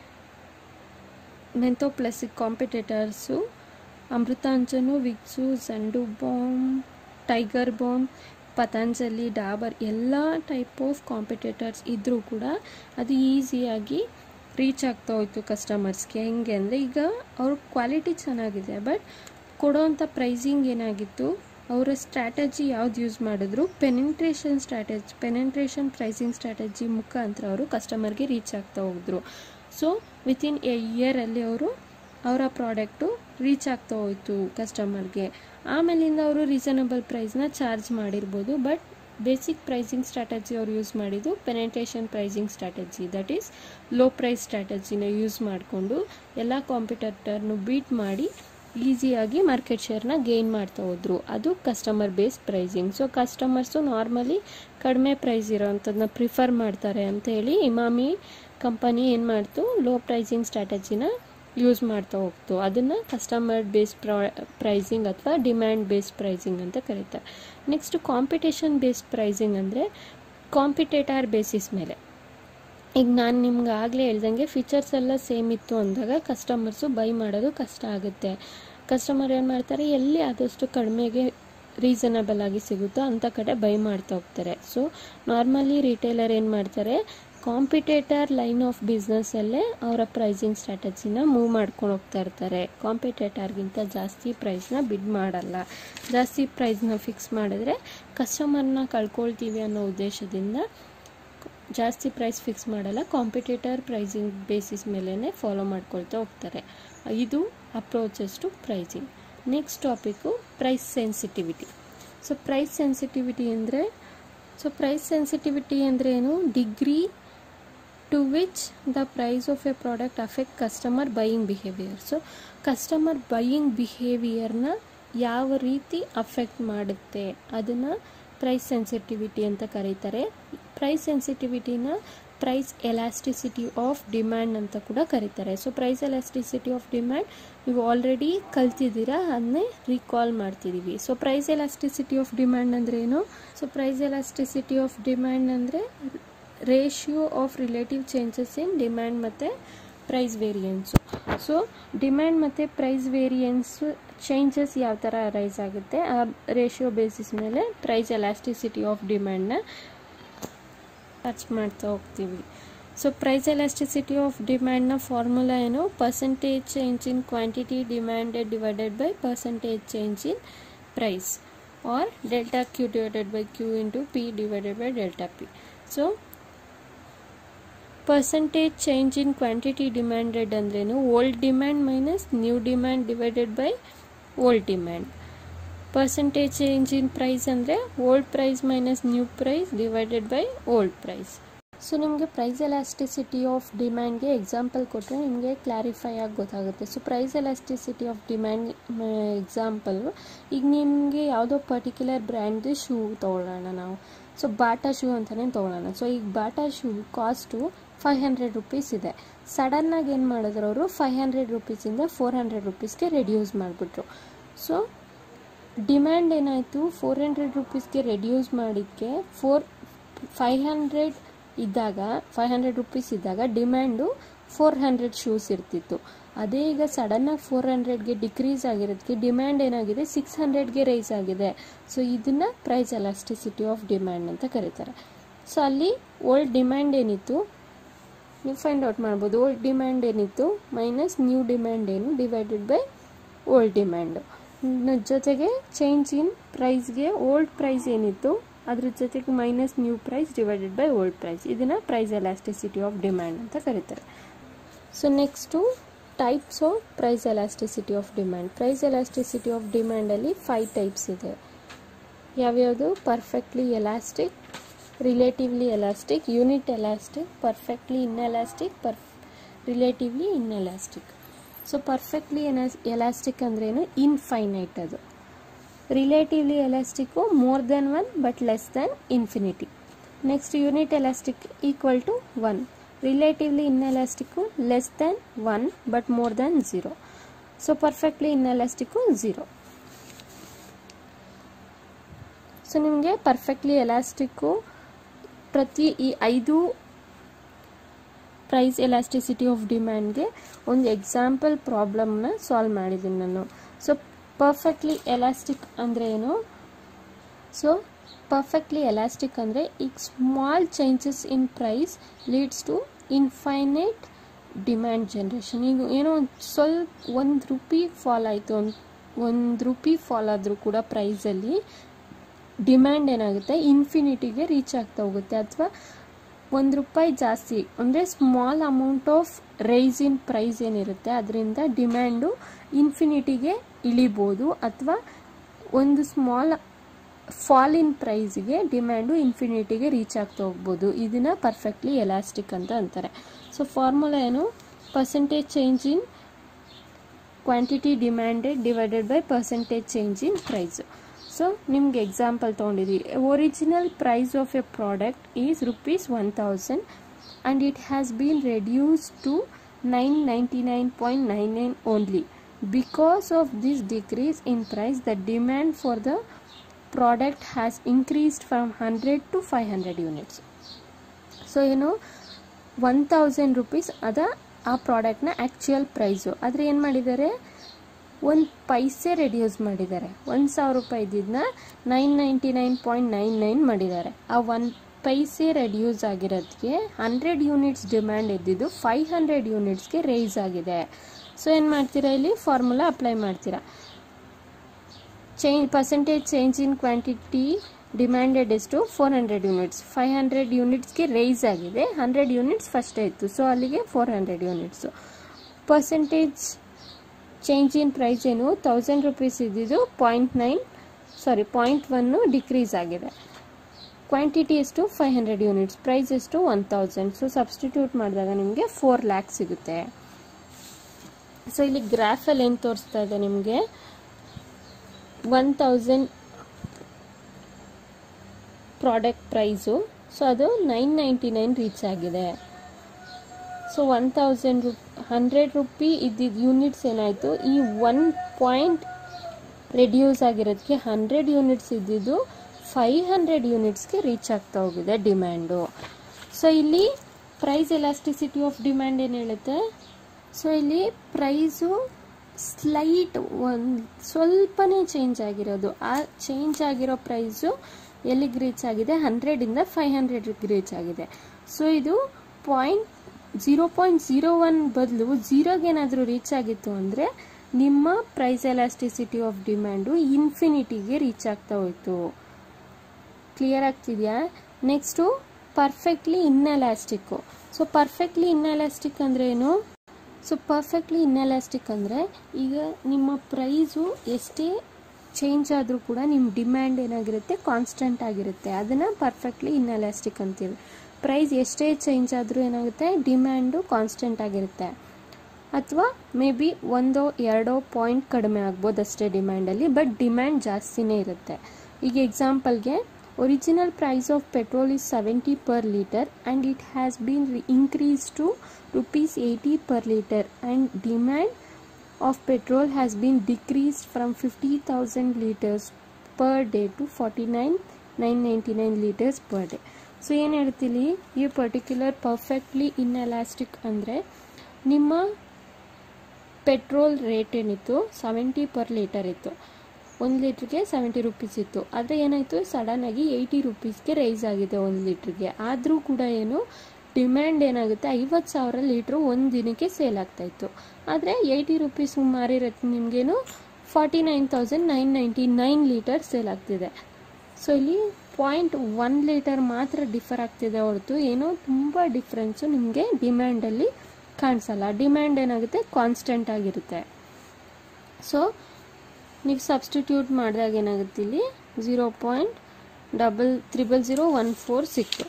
ಮೆಂತೋ ಪ್ಲಸ್ಸಿಗೆ competitors ಅಮೃತಾಂಜನು wicks ಜಂಡು bomb tiger bomb Patanjali Dabur ಎಲ್ಲ ಟೈಪ್ ಆಫ್ ಕಾಂಪಿಟೇಟರ್ಸ್ ಇದ್ದರೂ ಕೂಡ ಅದು ಈಸಿಯಾಗಿ ರೀಚ್ ಆಗ್ತಾ ಹೋಯ್ತು ಕಸ್ಟಮರ್ಸ್ಗೆ ಹೆಂಗೆ ಅಂದರೆ ಈಗ ಅವ್ರ ಕ್ವಾಲಿಟಿ ಚೆನ್ನಾಗಿದೆ ಬಟ್ ಕೊಡೋವಂಥ ಪ್ರೈಸಿಂಗ್ ಏನಾಗಿತ್ತು ಅವರ ಸ್ಟ್ರಾಟಜಿ ಯಾವ್ದು ಯೂಸ್ ಮಾಡಿದ್ರು penetration strategy penetration pricing strategy ಮುಖಾಂತರ ಅವರು ಕಸ್ಟಮರ್ಗೆ ರೀಚ್ ಆಗ್ತಾ ಹೋಗಿದ್ರು ಸೊ ವಿತಿನ್ ಎ ಇಯರಲ್ಲಿ ಅವರು ಅವರ ಪ್ರಾಡಕ್ಟು ರೀಚ್ ಆಗ್ತಾ ಹೋಯ್ತು ಕಸ್ಟಮರ್ಗೆ ಆಮೇಲಿಂದ ಅವರು ರೀಸನಬಲ್ ಪ್ರೈಸ್ನ ಚಾರ್ಜ್ ಮಾಡಿರ್ಬೋದು ಬಟ್ ಬೇಸಿಕ್ ಪ್ರೈಸಿಂಗ್ ಸ್ಟ್ರಾಟಜಿ ಅವ್ರು ಯೂಸ್ ಮಾಡಿದ್ದು penetration pricing strategy that is low price ಸ್ಟ್ರಾಟಜಿನ ಯೂಸ್ ಮಾಡಿಕೊಂಡು ಎಲ್ಲ ಕಾಂಪಿಟೇಟರ್ನು ಬೀಟ್ ಮಾಡಿ ಈಸಿಯಾಗಿ ಮಾರ್ಕೆಟ್ ಶೇರ್ನ ಗೇನ್ ಮಾಡ್ತಾ ಹೋದ್ರು ಅದು customer based pricing so customers normally ಕಡಿಮೆ ಪ್ರೈಸ್ ಇರೋವಂಥದ್ದನ್ನ ಪ್ರಿಫರ್ ಮಾಡ್ತಾರೆ ಅಂತ ಹೇಳಿ ಇಮಾಮಿ ಕಂಪನಿ ಏನು ಮಾಡ್ತು ಲೋ ಪ್ರೈಸಿಂಗ್ ಸ್ಟ್ರಾಟಜಿನ ಯೂಸ್ ಮಾಡ್ತಾ ಹೋಗ್ತು ಅದನ್ನು ಕಸ್ಟಮರ್ ಬೇಸ್ಡ್ ಪ್ರಾ ಪ್ರೈಸಿಂಗ್ ಅಥವಾ ಡಿಮ್ಯಾಂಡ್ ಬೇಸ್ಡ್ ಪ್ರೈಸಿಂಗ್ ಅಂತ ಕರೀತಾರೆ ನೆಕ್ಸ್ಟ್ ಕಾಂಪಿಟೇಷನ್ ಬೇಸ್ಡ್ ಪ್ರೈಸಿಂಗ್ ಅಂದರೆ ಕಾಂಪಿಟೇಟರ್ ಬೇಸಿಸ್ ಮೇಲೆ ಈಗ ನಾನು ನಿಮ್ಗೆ ಆಗಲೇ ಹೇಳ್ದಂಗೆ ಫೀಚರ್ಸ್ ಎಲ್ಲ ಸೇಮ್ ಇತ್ತು ಅಂದಾಗ ಕಸ್ಟಮರ್ಸು ಬೈ ಮಾಡೋದು ಕಷ್ಟ ಆಗುತ್ತೆ ಕಸ್ಟಮರ್ ಏನು ಮಾಡ್ತಾರೆ ಎಲ್ಲಿ ಆದಷ್ಟು ಕಡಿಮೆಗೆ ರೀಸನಬಲ್ ಆಗಿ ಸಿಗುತ್ತೋ ಅಂಥ ಕಡೆ ಬೈ ಮಾಡ್ತಾ ಹೋಗ್ತಾರೆ ಸೊ ನಾರ್ಮಲಿ ರಿಟೇಲರ್ ಏನು ಮಾಡ್ತಾರೆ ಕಾಂಪಿಟೇಟರ್ ಲೈನ್ ಆಫ್ ಬಿಸ್ನೆಸ್ಸಲ್ಲೇ ಅವರ ಪ್ರೈಸಿಂಗ್ ಸ್ಟ್ರಾಟಜಿನ ಮೂವ್ ಮಾಡ್ಕೊಂಡು ಹೋಗ್ತಾ ಇರ್ತಾರೆ ಕಾಂಪಿಟೇಟರ್ಗಿಂತ ಜಾಸ್ತಿ ಪ್ರೈಸ್ನ ಬಿಡ್ ಮಾಡಲ್ಲ ಜಾಸ್ತಿ ಪ್ರೈಸ್ನ ಫಿಕ್ಸ್ ಮಾಡಿದ್ರೆ ಕಸ್ಟಮರ್ನ ಕಳ್ಕೊಳ್ತೀವಿ ಅನ್ನೋ ಉದ್ದೇಶದಿಂದ ಜಾಸ್ತಿ ಪ್ರೈಸ್ ಫಿಕ್ಸ್ ಮಾಡಲ್ಲ ಕಾಂಪಿಟೇಟರ್ ಪ್ರೈಸಿಂಗ್ ಬೇಸಿಸ್ ಮೇಲೇ ಫಾಲೋ ಮಾಡ್ಕೊಳ್ತಾ ಹೋಗ್ತಾರೆ ಇದು approaches to pricing next topic price sensitivity so price sensitivity ಅಂದರೆ ಸೊ ಪ್ರೈಸ್ ಸೆನ್ಸಿಟಿವಿಟಿ ಅಂದರೆ ಏನು degree to which the price of a product affect customer buying behaviour so customer buying ಬಿಹೇವಿಯರ್ನ ಯಾವ ರೀತಿ ಅಫೆಕ್ಟ್ ಮಾಡುತ್ತೆ ಅದನ್ನು ಪ್ರೈಸ್ ಸೆನ್ಸಿಟಿವಿಟಿ ಅಂತ ಕರೀತಾರೆ ಪ್ರೈಸ್ ಸೆನ್ಸಿಟಿವಿಟಿನ ಪ್ರೈಸ್ ಎಲಾಸ್ಟಿಸಿಟಿ ಆಫ್ ಡಿಮ್ಯಾಂಡ್ ಅಂತ ಕೂಡ ಕರೀತಾರೆ so price elasticity of demand ನೀವು ಆಲ್ರೆಡಿ ಕಲ್ತಿದ್ದೀರಾ ಅದನ್ನೇ ರೀಕಾಲ್ ಮಾಡ್ತಿದ್ದೀವಿ so price elasticity of demand ಅಂದರೆ ಏನು so price elasticity of demand ಅಂದರೆ ratio of relative changes in demand ಮತ್ತು ಪ್ರೈಸ್ ವೇರಿಯನ್ಸು ಸೊ ಡಿಮ್ಯಾಂಡ್ ಮತ್ತು ಪ್ರೈಸ್ ವೇರಿಯನ್ಸ್ ಚೇಂಜಸ್ ಯಾವ ಥರ ರೈಸ್ ಆಗುತ್ತೆ ಆ ರೇಷಿಯೋ ಬೇಸಿಸ್ ಮೇಲೆ ಪ್ರೈಸ್ ಎಲಾಸ್ಟಿಸಿಟಿ ಆಫ್ ಡಿಮ್ಯಾಂಡ್ನ ಟಚ್ ಮಾಡ್ತಾ ಹೋಗ್ತೀವಿ ಸೊ ಪ್ರೈಸ್ ಎಲಾಸ್ಟಿಸಿಟಿ ಆಫ್ ಡಿಮ್ಯಾಂಡ್ನ ಫಾರ್ಮುಲಾ ಏನು percentage change in quantity demanded divided by percentage change in price or delta Q divided by Q into P divided by delta P so percentage change in quantity demanded ಅಂದ್ರೇನು old demand minus new demand divided by old demand percentage change in price ಅಂದರೆ old price minus new price divided by old price so ನಿಮಗೆ price elasticity of ಡಿಮ್ಯಾಂಡ್ಗೆ example ಕೊಟ್ಟರೆ ನಿಮಗೆ clarify ಆಗಿ ಗೊತ್ತಾಗುತ್ತೆ so price elasticity of demand example ಈಗ ನಿಮಗೆ ಯಾವುದೋ ಪರ್ಟಿಕ್ಯುಲರ್ ಬ್ರ್ಯಾಂಡ್ದು ಶೂ ತೊಗೊಳ್ಳೋಣ ನಾವು ಸೊ ಬಾಟಾ ಶೂ ಅಂತಲೇ ತೊಗೊಳ್ಳೋಣ ಸೊ ಈಗ Bata shoe cost five hundred rupees ಇದೆ ಸಡನ್ನಾಗಿ ಏನು ಮಾಡಿದ್ರು ಅವರು ಫೈವ್ ಹಂಡ್ರೆಡ್ ರುಪೀಸಿಂದ ಫೋರ್ ಹಂಡ್ರೆಡ್ ರುಪೀಸ್ಗೆ ರೆಡ್ಯೂಸ್ ಮಾಡಿಬಿಟ್ರು ಸೊ ಡಿಮ್ಯಾಂಡ್ ಏನಾಯಿತು ಫೋರ್ ಹಂಡ್ರೆಡ್ ರುಪೀಸ್ಗೆ ರೆಡ್ಯೂಸ್ ಮಾಡಿದ್ದಕ್ಕೆ ಫೋರ್ ಫೈವ್ ಹಂಡ್ರೆಡ್ ಇದ್ದಾಗ ಫೈವ್ ಹಂಡ್ರೆಡ್ ರುಪೀಸ್ ಇದ್ದಾಗ ಡಿಮ್ಯಾಂಡು ಫೋರ್ ಹಂಡ್ರೆಡ್ ಶೂಸ್ ಇರ್ತಿತ್ತು ಅದೇ ಈಗ ಸಡನ್ನಾಗಿ ಫೋರ್ ಹಂಡ್ರೆಡ್ಗೆ ಡಿಕ್ರೀಸ್ ಆಗಿರೋದಕ್ಕೆ ಡಿಮ್ಯಾಂಡ್ ಏನಾಗಿದೆ ಸಿಕ್ಸ್ ಹಂಡ್ರೆಡ್ಗೆ ರೈಸ್ ಆಗಿದೆ ಸೊ ಇದನ್ನು ಪ್ರೈಸ್ ಎಲಾಸ್ಟಿಸಿಟಿ ಆಫ್ ಡಿಮ್ಯಾಂಡ್ ಅಂತ ಕರೀತಾರೆ ಸೊ ಅಲ್ಲಿ ಓಲ್ಡ್ ಡಿಮ್ಯಾಂಡ್ ಏನಿತ್ತು ನೀವು ಫೈಂಡ್ ಔಟ್ ಮಾಡ್ಬೋದು ಓಲ್ಡ್ ಡಿಮ್ಯಾಂಡ್ ಏನಿತ್ತು ಮೈನಸ್ ನ್ಯೂ ಡಿಮ್ಯಾಂಡ್ ಏನು ಡಿವೈಡೆಡ್ ಬೈ ಓಲ್ಡ್ ಡಿಮ್ಯಾಂಡು ಜೊತೆಗೆ ಚೇಂಜ್ ಇನ್ ಪ್ರೈಸ್ಗೆ ಓಲ್ಡ್ ಪ್ರೈಸ್ ಏನಿತ್ತು ಅದ್ರ ಜೊತೆಗೆ minus new price divided by old price ಇದನ್ನು ಪ್ರೈಸ್ ಎಲಾಸ್ಟಿಸಿಟಿ ಆಫ್ ಡಿಮ್ಯಾಂಡ್ ಅಂತ ಕರೀತಾರೆ so next types of price elasticity of demand price elasticity of ಡಿಮ್ಯಾಂಡಲ್ಲಿ ಫೈವ್ ಟೈಪ್ಸ್ ಇದೆ ಯಾವ್ಯಾವುದು perfectly elastic relatively elastic unit elastic perfectly inelastic perf relatively inelastic so perfectly ಎನಸ್ elastic ಅಂದ್ರೇನು infinite ಅದು relatively elastic more than one but less than infinity next unit elastic equal to one relatively inelastic less than one but more than zero so perfectly inelastic zero so ನಿಮಗೆ perfectly elastic ಪ್ರತಿ ಈ ಐದು price elasticity of ಡಿಮ್ಯಾಂಡ್ಗೆ ಒಂದು example ಪ್ರಾಬ್ಲಮ್ನ solve ಮಾಡಿದ್ದೀನಿ ನಾನು so perfectly elastic ಅಂದರೆ ಏನು so perfectly elastic ಅಂದರೆ ಈಗ small changes in price leads to infinite demand generation ಈಗ ಏನೋ ಒಂದು ಸ್ವಲ್ಪ ಒಂದು ರುಪಿ ಫಾಲ್ ಆಯಿತು ಒಂದು ಒಂದು ರುಪಿ ಫಾಲ್ ಆದರೂ ಕೂಡ ಪ್ರೈಸಲ್ಲಿ ಡಿಮ್ಯಾಂಡ್ ಏನಾಗುತ್ತೆ ಇನ್ಫಿನಿಟಿಗೆ ರೀಚ್ ಆಗ್ತಾ ಹೋಗುತ್ತೆ ಅಥವಾ ಒಂದು ರೂಪಾಯಿ ಜಾಸ್ತಿ ಅಂದರೆ small amount of rise in price ಏನಿರುತ್ತೆ ಅದರಿಂದ ಡಿಮ್ಯಾಂಡು ಇನ್ಫಿನಿಟಿಗೆ ಇಳಿಬೋದು ಅಥವಾ ಒಂದು ಸ್ಮಾಲ್ ಫಾಲ್ ಇನ್ ಪ್ರೈಸ್ಗೆ ಡಿಮ್ಯಾಂಡು ಇನ್ಫಿನಿಟಿಗೆ ರೀಚ್ ಆಗ್ತಾ ಹೋಗ್ಬೋದು ಇದನ್ನು ಪರ್ಫೆಕ್ಟ್ಲಿ ಎಲಾಸ್ಟಿಕ್ ಅಂತ ಅಂತಾರೆ ಸೊ ಫಾರ್ಮುಲಾ ಏನು percentage change in quantity demanded divided by percentage change in price so ನಿಮ್ಗೆ ಎಕ್ಸಾಂಪಲ್ ತೊಗೊಂಡಿದ್ದೀವಿ original price of a product is rupees one thousand and it has been reduce to nine ninety nine point nine nine only because of this decrease in price the demand for the product has increased from hundred to five hundred units so ಏನು one thousand rupees ಅದ ಆ ಪ್ರಾಡಕ್ಟ್ನ actual price ಆದರೆ ಏನು ಮಾಡಿದ್ದಾರೆ ಒಂದು ಪೈಸೆ reduce ಮಾಡಿದ್ದಾರೆ ಒಂದು ಸಾವಿರ ರೂಪಾಯಿ ಇದ್ದಿದ್ದನ್ನ nine ninety nine point nine nine ಮಾಡಿದ್ದಾರೆ ಆ ಒನ್ ಪೈಸೆ ರೆಡ್ಯೂಸ್ ಆಗಿರೋದಕ್ಕೆ ಹಂಡ್ರೆಡ್ ಯೂನಿಟ್ಸ್ ಡಿಮ್ಯಾಂಡ್ ಇದ್ದಿದ್ದು ಫೈವ್ ಹಂಡ್ರೆಡ್ ಯೂನಿಟ್ಸ್ಗೆ ರೈಸ್ ಆಗಿದೆ ಸೊ ಏನು ಮಾಡ್ತೀರಾ ಇಲ್ಲಿ ಫಾರ್ಮುಲಾ ಅಪ್ಲೈ ಮಾಡ್ತೀರಾ change percentage change in quantity demanded ಎಷ್ಟು four hundred units five hundred ಯೂನಿಟ್ಸ್ಗೆ ರೈಸ್ ಆಗಿದೆ ಹಂಡ್ರೆಡ್ ಯೂನಿಟ್ಸ್ ಫಸ್ಟ್ ಇತ್ತು ಸೊ ಅಲ್ಲಿಗೆ four hundred units percentage change in price ಏನು ತೌಸಂಡ್ ರುಪೀಸ್ ಇದ್ದಿದ್ದು point nine sorry point one decrease ಆಗಿದೆ quantity ಎಷ್ಟು five hundred units price ಎಷ್ಟು ಒನ್ ತೌಸಂಡ್ ಸೊ ಸಬ್ಸ್ಟಿಟ್ಯೂಟ್ ಮಾಡಿದಾಗ ನಿಮಗೆ ಫೋರ್ ಲ್ಯಾಕ್ ಸಿಗುತ್ತೆ ಸೊ ಇಲ್ಲಿ ಗ್ರಾಫಲ್ಲಿ ಏನು ತೋರಿಸ್ತಾ ಇದೆ ನಿಮಗೆ one thousand product price so ಅದು ನೈನ್ ನೈಂಟಿ ನೈನ್ ರೀಚ್ ಆಗಿದೆ ಸೊ ಒನ್ ತೌಸಂಡ್ ರು ಹಂಡ್ರೆಡ್ ರುಪಿ ಇದ್ದಿದ್ದು ಯೂನಿಟ್ಸ್ ಏನಾಯಿತು ಈ ಒನ್ ಪಾಯಿಂಟ್ ರೆಡ್ಯೂಸ್ ಆಗಿರೋದಕ್ಕೆ ಹಂಡ್ರೆಡ್ ಯೂನಿಟ್ಸ್ ಇದ್ದಿದ್ದು ಫೈವ್ ಹಂಡ್ರೆಡ್ ಯೂನಿಟ್ಸ್ಗೆ ರೀಚ್ ಆಗ್ತಾ ಹೋಗಿದೆ ಡಿಮ್ಯಾಂಡು ಸೊ ಇಲ್ಲಿ ಪ್ರೈಸ್ ಎಲಾಸ್ಟಿಸಿಟಿ ಆಫ್ ಡಿಮ್ಯಾಂಡ್ ಏನು ಹೇಳುತ್ತೆ ಸೊ ಇಲ್ಲಿ ಪ್ರೈಸು ಸ್ಲೈಟ್ ಒಂದು ಸ್ವಲ್ಪನೇ ಚೇಂಜ್ ಆಗಿರೋದು ಆ ಚೇಂಜ್ ಆಗಿರೋ ಪ್ರೈಸು ಎಲ್ಲಿಗೆ ರೀಚ್ ಆಗಿದೆ ಹಂಡ್ರೆಡಿಂದ ಫೈವ್ ಹಂಡ್ರೆಡ್ಗೆ ರೀಚ್ ಆಗಿದೆ ಸೊ ಇದು point zero point zero one ಬದಲು ಝೀರೋಗೆ ಏನಾದರೂ ರೀಚ್ ಆಗಿತ್ತು ಅಂದರೆ ನಿಮ್ಮ ಪ್ರೈಸ್ ಎಲಾಸ್ಟಿಸಿಟಿ ಆಫ್ ಡಿಮ್ಯಾಂಡು ಇನ್ಫಿನಿಟಿಗೆ ರೀಚ್ ಆಗ್ತಾ ಹೋಯ್ತು ಕ್ಲಿಯರ್ ಆಗ್ತಿದೆಯಾ next perfectly inelastic so perfectly inelastic ಅಂದರೆ ಏನು ಸೊ ಪರ್ಫೆಕ್ಟ್ಲಿ ಇನ್ಎಲಾಸ್ಟಿಕ್ ಅಂದರೆ ಈಗ ನಿಮ್ಮ ಪ್ರೈಸು ಎಷ್ಟೇ ಚೇಂಜ್ ಆದರೂ ಕೂಡ ನಿಮ್ಮ ಡಿಮ್ಯಾಂಡ್ ಏನಾಗಿರುತ್ತೆ ಕಾನ್ಸ್ಟೆಂಟ್ ಆಗಿರುತ್ತೆ ಅದನ್ನು ಪರ್ಫೆಕ್ಟ್ಲಿ ಇನ್ಎಲಾಸ್ಟಿಕ್ ಅಂತೀವಿ ಪ್ರೈಸ್ ಎಷ್ಟೇ ಚೇಂಜ್ ಆದರೂ ಏನಾಗುತ್ತೆ ಡಿಮ್ಯಾಂಡು ಕಾನ್ಸ್ಟೆಂಟ್ ಆಗಿರುತ್ತೆ ಅಥವಾ ಮೇ ಬಿ ಒಂದೋ ಎರಡೋ ಪಾಯಿಂಟ್ ಕಡಿಮೆ ಆಗ್ಬೋದು ಅಷ್ಟೇ ಡಿಮ್ಯಾಂಡಲ್ಲಿ ಬಟ್ ಡಿಮ್ಯಾಂಡ್ ಜಾಸ್ತಿನೇ ಇರುತ್ತೆ ಈಗ ಎಕ್ಸಾಂಪಲ್ಗೆ original price of petrol is seventy per litre and it has been increase to rupees eighty per litre and demand of petrol has been decreased from fifty thousand litres per day to forty nine nine ninety nine litres per day so ಏನು ಹೇಳ್ತೀನಿ ಈ particular perfectly inelastic ಅಂದರೆ ನಿಮ್ಮ petrol rate ಏನಿತ್ತು seventy per litre ಇತ್ತು ಒಂದು ಲೀಟ್ರಿಗೆ seventy rupees ಇತ್ತು ಆದರೆ ಏನಾಯಿತು ಸಡನ್ನಾಗಿ ಏಯ್ಟಿ ರುಪೀಸ್ಗೆ ರೈಸ್ ಆಗಿದೆ ಒಂದು ಲೀಟ್ರಿಗೆ ಆದರೂ ಕೂಡ ಏನು ಡಿಮ್ಯಾಂಡ್ ಏನಾಗುತ್ತೆ ಐವತ್ತು ಸಾವಿರ ಲೀಟ್ರು ಒಂದು ದಿನಕ್ಕೆ ಸೇಲ್ ಆಗ್ತಾಯಿತ್ತು ಆದರೆ ಏಯ್ಟಿ ರುಪೀಸ್ ಮಾರಿರೋದು ನಿಮಗೇನು forty nine thousand nine ninety nine litre sale ಆಗ್ತಿದೆ ಸೊ ಇಲ್ಲಿ ಪಾಯಿಂಟ್ ಒನ್ ಲೀಟರ್ ಮಾತ್ರ ಡಿಫರ್ ಆಗ್ತಿದೆ ಹೊರತು ಏನೋ ತುಂಬ ಡಿಫ್ರೆನ್ಸು ನಿಮಗೆ ಡಿಮ್ಯಾಂಡಲ್ಲಿ ಕಾಣಿಸಲ್ಲ ಡಿಮ್ಯಾಂಡ್ ಏನಾಗುತ್ತೆ ಕಾನ್ಸ್ಟೆಂಟ್ ಆಗಿರುತ್ತೆ ಸೊ ನೀವು ಸಬ್ಸ್ಟಿಟ್ಯೂಟ್ ಮಾಡಿದಾಗ ಏನಾಗುತ್ತೆ ಇಲ್ಲಿ zero point double triple zero one four ಸಿಕ್ತು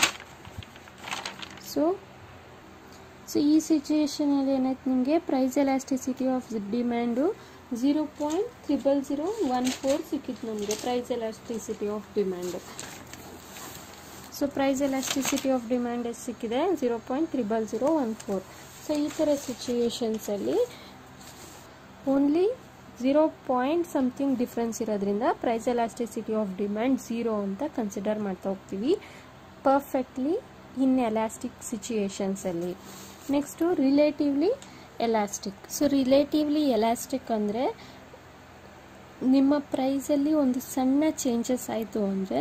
ಸೊ ಸೊ ಈ ಸಿಚುಯೇಷನಲ್ಲಿ ಏನಾಯ್ತು ನಿಮಗೆ price elasticity of demand zero point triple zero one four ಸಿಕ್ಕಿತ್ತು ನಮಗೆ price elasticity of demand so price elasticity of demand ಎಷ್ಟು ಸಿಕ್ಕಿದೆ zero point triple zero one four so ಈ ಥರ ಸಿಚುಯೇಷನ್ಸಲ್ಲಿ only zero point something difference ಇರೋದ್ರಿಂದ price elasticity of demand zero ಅಂತ consider ಮಾಡ್ತಾ ಹೋಗ್ತೀವಿ perfectly inelastic ಸಿಚುಯೇಷನ್ಸಲ್ಲಿ next relatively elastic so relatively elastic ಅಂದರೆ ನಿಮ್ಮ ಪ್ರೈಸಲ್ಲಿ ಒಂದು ಸಣ್ಣ ಚೇಂಜಸ್ ಆಯಿತು ಅಂದರೆ